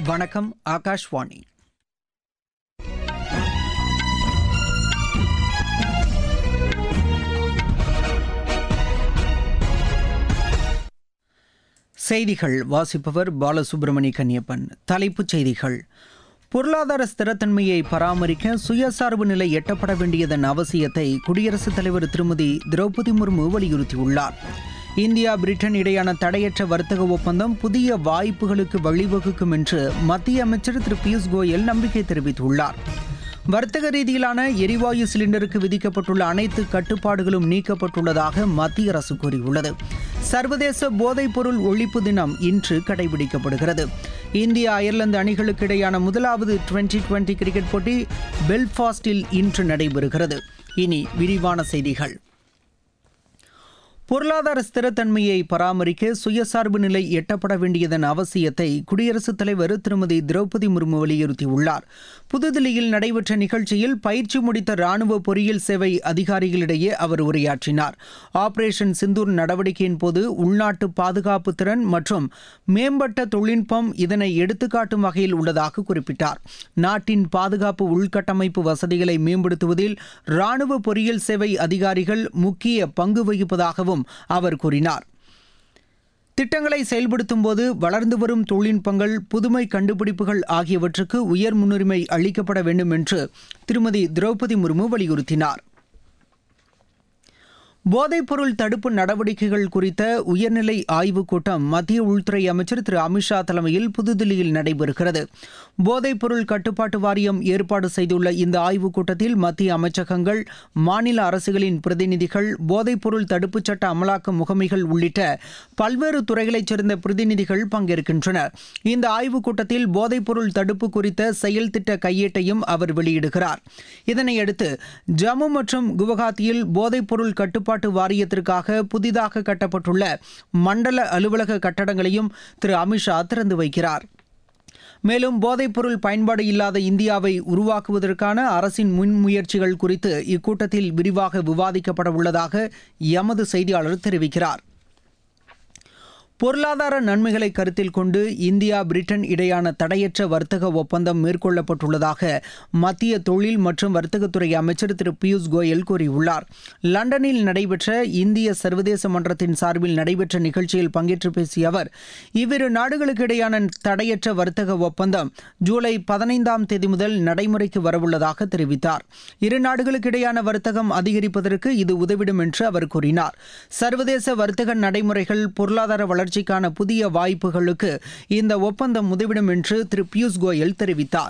வணக்கம் ஆகாஷ்வாணி செய்திகள் வாசிப்பவர் பாலசுப்ரமணி கன்னியப்பன் தலைப்புச் செய்திகள் பொருளாதார ஸ்திரத்தன்மையை பராமரிக்க சுயசார்பு நிலை எட்டப்பட வேண்டியதன் அவசியத்தை குடியரசுத் தலைவர் திருமதி திரௌபதி முர்மு வலியுறுத்தியுள்ளார் இந்தியா பிரிட்டன் இடையான தடையற்ற வர்த்தக ஒப்பந்தம் புதிய வாய்ப்புகளுக்கு வழிவகுக்கும் என்று மத்திய அமைச்சர் திரு பியூஷ் கோயல் நம்பிக்கை தெரிவித்துள்ளார் வர்த்தக ரீதியிலான எரிவாயு சிலிண்டருக்கு விதிக்கப்பட்டுள்ள அனைத்து கட்டுப்பாடுகளும் நீக்கப்பட்டுள்ளதாக மத்திய அரசு கூறியுள்ளது சர்வதேச போதைப்பொருள் ஒழிப்பு தினம் இன்று கடைபிடிக்கப்படுகிறது இந்தியா அயர்லாந்து அணிகளுக்கு இடையான முதலாவது டுவெண்டி டுவெண்டி கிரிக்கெட் போட்டி பெல்ஃபாஸ்டில் இன்று நடைபெறுகிறது இனி விரிவான செய்திகள் பொருளாதார ஸ்திரத்தன்மையை பராமரிக்க சுயசார்பு நிலை எட்டப்பட வேண்டியதன் அவசியத்தை குடியரசுத் தலைவர் திருமதி திரௌபதி முர்மு வலியுறுத்தியுள்ளார் புதுதில்லியில் நடைபெற்ற நிகழ்ச்சியில் பயிற்சி முடித்த ராணுவ பொறியியல் சேவை அதிகாரிகளிடையே அவர் உரையாற்றினார் ஆபரேஷன் சிந்தூர் நடவடிக்கையின் போது உள்நாட்டு பாதுகாப்பு திறன் மற்றும் மேம்பட்ட தொழில்நுட்பம் இதனை எடுத்துக்காட்டும் வகையில் உள்ளதாக குறிப்பிட்டார் நாட்டின் பாதுகாப்பு உள்கட்டமைப்பு வசதிகளை மேம்படுத்துவதில் ராணுவ பொறியியல் சேவை அதிகாரிகள் முக்கிய பங்கு வகிப்பதாகவும் அவர் கூறினார் திட்டங்களை செயல்படுத்தும் போது வளர்ந்து வரும் தொழில்நுட்பங்கள் புதுமை கண்டுபிடிப்புகள் ஆகியவற்றுக்கு உயர் முன்னுரிமை அளிக்கப்பட வேண்டும் என்று திருமதி திரௌபதி முர்மு வலியுறுத்தினார் போதைப்பொருள் தடுப்பு நடவடிக்கைகள் குறித்த உயர்நிலை ஆய்வுக் கூட்டம் மத்திய உள்துறை அமைச்சர் திரு அமித்ஷா தலைமையில் புதுதில்லியில் நடைபெறுகிறது போதைப்பொருள் கட்டுப்பாட்டு வாரியம் ஏற்பாடு செய்துள்ள இந்த ஆய்வுக் கூட்டத்தில் மத்திய அமைச்சகங்கள் மாநில அரசுகளின் பிரதிநிதிகள் போதைப்பொருள் தடுப்புச் சட்ட அமலாக்க முகமைகள் உள்ளிட்ட பல்வேறு துறைகளைச் சேர்ந்த பிரதிநிதிகள் பங்கேற்கின்றனர் இந்த ஆய்வுக் கூட்டத்தில் போதைப்பொருள் தடுப்பு குறித்த செயல் திட்ட கையேட்டையும் அவர் வெளியிடுகிறார் இதனையடுத்து ஜம்மு மற்றும் குவஹாத்தியில் போதைப்பொருள் கட்டுப்பாட்டு வாரியத்திற்காக புதிதாக கட்டப்பட்டுள்ள மண்டல அலுவலக கட்டடங்களையும் திரு அமித்ஷா திறந்து வைக்கிறார் மேலும் போதைப்பொருள் பயன்பாடு இல்லாத இந்தியாவை உருவாக்குவதற்கான அரசின் முன்முயற்சிகள் குறித்து இக்கூட்டத்தில் விரிவாக விவாதிக்கப்பட உள்ளதாக எமது செய்தியாளர் தெரிவிக்கிறார் பொருளாதார நன்மைகளை கருத்தில் கொண்டு இந்தியா பிரிட்டன் இடையான தடையற்ற வர்த்தக ஒப்பந்தம் மேற்கொள்ளப்பட்டுள்ளதாக மத்திய தொழில் மற்றும் வர்த்தகத்துறை அமைச்சர் திரு பியூஷ் கோயல் கூறியுள்ளார் லண்டனில் நடைபெற்ற இந்திய சர்வதேச மன்றத்தின் சார்பில் நடைபெற்ற நிகழ்ச்சியில் பங்கேற்று பேசிய அவர் இவ்விரு நாடுகளுக்கு இடையான தடையற்ற வர்த்தக ஒப்பந்தம் ஜூலை பதினைந்தாம் தேதி முதல் நடைமுறைக்கு வரவுள்ளதாக தெரிவித்தார் இரு நாடுகளுக்கு இடையான வர்த்தகம் அதிகரிப்பதற்கு இது உதவிடும் என்று அவர் கூறினார் சர்வதேச வர்த்தக நடைமுறைகள் பொருளாதார வளர்ச்சி வளர்ச்சிக்கான புதிய வாய்ப்புகளுக்கு இந்த ஒப்பந்தம் உதவிடும் என்று திரு பியூஷ் கோயல் தெரிவித்தார்